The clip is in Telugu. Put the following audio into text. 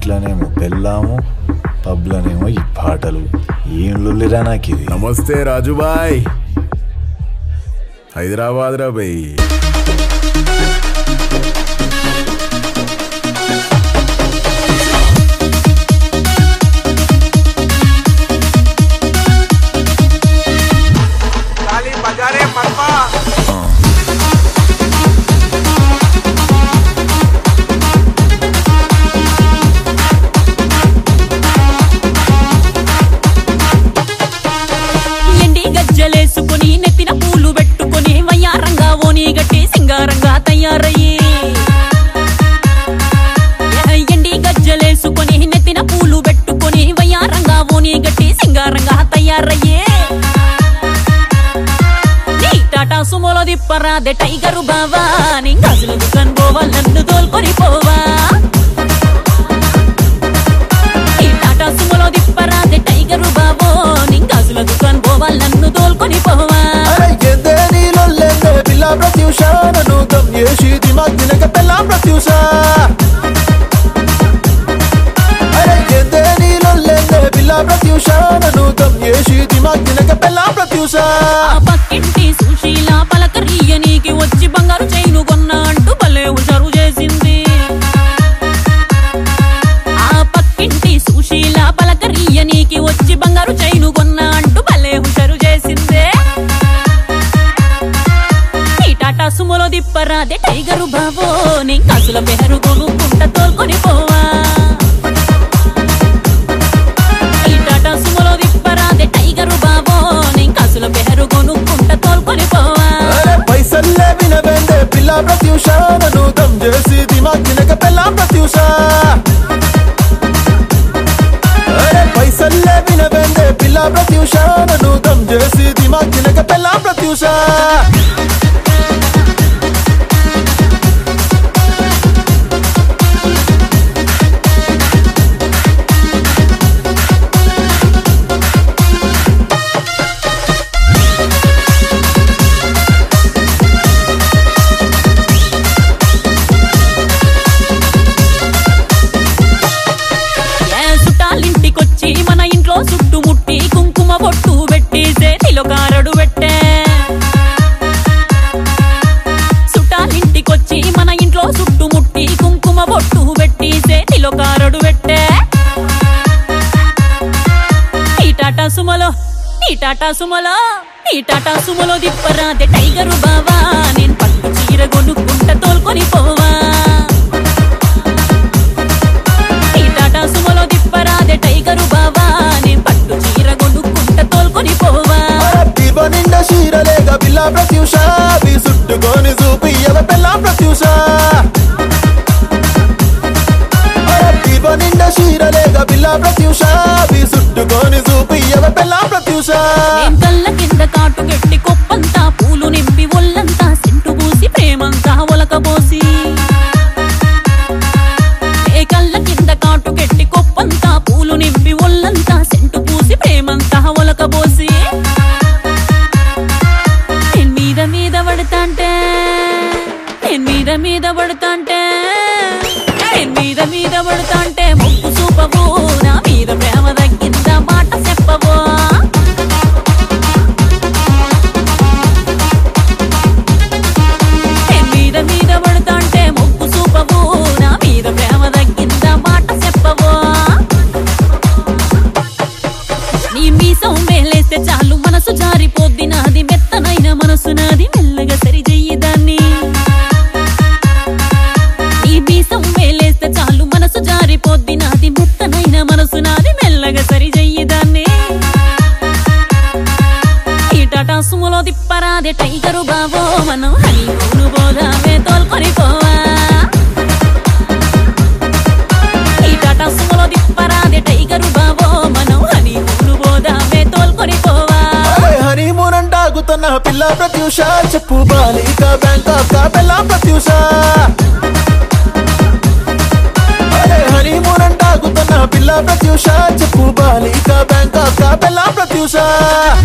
ఇంట్లోనేమో పెళ్ళాము పబ్లోనేమో ఈ పాటలు ఏం లొల్లిరా నాకు ఇది నమస్తే రాజుబాయ్ హైదరాబాద్ రా బై ताली बजा रे मरपा ఎండి గజ్జలేసుకుని నెత్తిన పూలు పెట్టుకుని వయ్యారంగా ఓని గట్టి సింగారంగా తయారయ్యి ఎండి గజ్జలేసుకుని నెత్తిన పూలు పెట్టుకుని వయ్యారంగా ఓని గట్టి సింగారంగా తయారయ్యే నీ టాటా సుమోలో దిప్పరాదే టైగరు బావా నీ గజులు దుకాన్ పోవా నన్ను తోల్కొని పోవా ఈ టాటా సుమోలో దిప్పరాదే టైగరు బావో నీ గజుల దుకాన్ పోవా నన్ను తోల్కొని పోవా ఎద్దే నీళ్ళొల్లెందే పిల్ల ప్రత్యూష నన్ను దమ్ చేసి దిమాగ్ తినక పెళ్ళ ప్రత్యూష అరే ఎద్దే నీళ్ళొల్లెందే పిల్ల ప్రత్యూష నన్ను దమ్ చేసి దిమాగ్ తినక పెళ్ళ ప్రత్యూష ఆ పక్కింటి సుశీల పలకరియా నీకి వచ్చి బంగారు చైను కొన్నా అంటూ భలే హుషారు చేసింది ఆ పక్కింటి సుశీల పలకరియా నీకి వచ్చి బంగారు చైను కొన్నా అంటూ భలే హుషారు చేసిందే ఈ టాటా సుమోలో దిప్పరాదే టైగరు బావో నీ కాసుల పెహరు కొనుక్కుంట తోల్కొని పోవా ఈ టాటా సుమోలో దిప్పరాదే టైగరు బావో నీ కాసుల పెహరు కొనుక్కుంట తోల్కొని పోవా అరే పైసల్లే వినవేందే పిల్ల ప్రత్యూష నన్ను దమ్ చేసి దిమాగ్ తినక పెళ్ళ ప్రత్యూష అరే పైసల్లే వినవేందే పిల్ల ప్రత్యూష నన్ను దమ్ చేసి దిమాగ్ తినక పెళ్ళ ప్రత్యూష ఏ చుట్టాలింటికొచ్చి మన ఇంట్లో చుట్టుముట్టి కుంకుమ బొట్టు పెట్టి చేతిలో కారడు పెట్టే చుట్టాలింటికొచ్చి మన ఇంట్లో చుట్టుముట్టి కుంకుమ బొట్టు పెట్టి చేతిలో కారడు పెట్టే ఈ టాటా సుమలో ఈ టాటా సుమలో ఈ టాటా సుమలో దిప్పరాదే టైగరు బావా నేను పట్టు చీర కొనుక్కుంట తోల్కొని పోవా ఈ టాటా సుమోలో దిప్పరాదే టైగరు బావా నేను పట్టు చీర కొనుక్కుంట తోల్కొని పోవా పివ నిండా చీరలేక పిల్ల ప్రత్యూష అవి చుట్టుకొని చూపియవ పిల్ల ప్రత్యూష పివ నిండా చీరలేక పిల్ల ప్రత్యూష అవి చుట్టుకొని చూపియవ పిల్ల ప్రత్యూష నేను కళ్ళ కింద కాటు గట్టి కొప్పంతా పూలు నింపి ఒళ్ళంతా సింటు పూసి ప్రేమంతా ఒలకబోసి ఏ కళ్ళ కింద కాటు గట్టి కొప్పంతా పూలు నింపి ఒళ్ళంతా సెంటు పూసి ప్రేమంతా ఒలకబోసి నేను మీద మీద పడతాంటే నేను మీద మీద పడతాంటే నేను మీద మీద పడతాంటే ముక్కు చూపవు నా మీద ప్రేమ తగ్గింద మాట చెప్పవో నేను మీద మీద పడతాంటే ముక్కు చూపవు నా మీద ప్రేమ తగ్గింద మాట చెప్పవో నీ మీసం మేలేస్తే చాలు మనసు జారిపోద్ది నాది మెత్తనైన మనసు నాది మెల్లగా సరి చెయ్యి దాన్ని నీ మీసం మేలేస్తే చాలు మనసు జారిపోద్ది నాది మెత్తనైన మనసు నాది మెల్లగా సరి చెయ్యి దాన్ని ఈ టాటా సుమలో దిప్పరాదే టైగరు బావో మనం హనీమూను పోదామే తోల్కొని పోవా ఈ టాటా సుమలో దిప్పరాదే టైగరు బావో మనం హనీమూను పోదామే తోల్కొని పోవా హనీమూన్ అంటాగుతున్న పిల్ల ప్రత్యూష చెప్పు బాలిక బ్యాంకాక్ పిల్ల ప్రత్యూష హనీమూన్ అంటాగుతున్న పిల్ల ప్రత్యూష చెప్పు బాలిక బ్యాంకాక్ పిల్ల ప్రత్యూష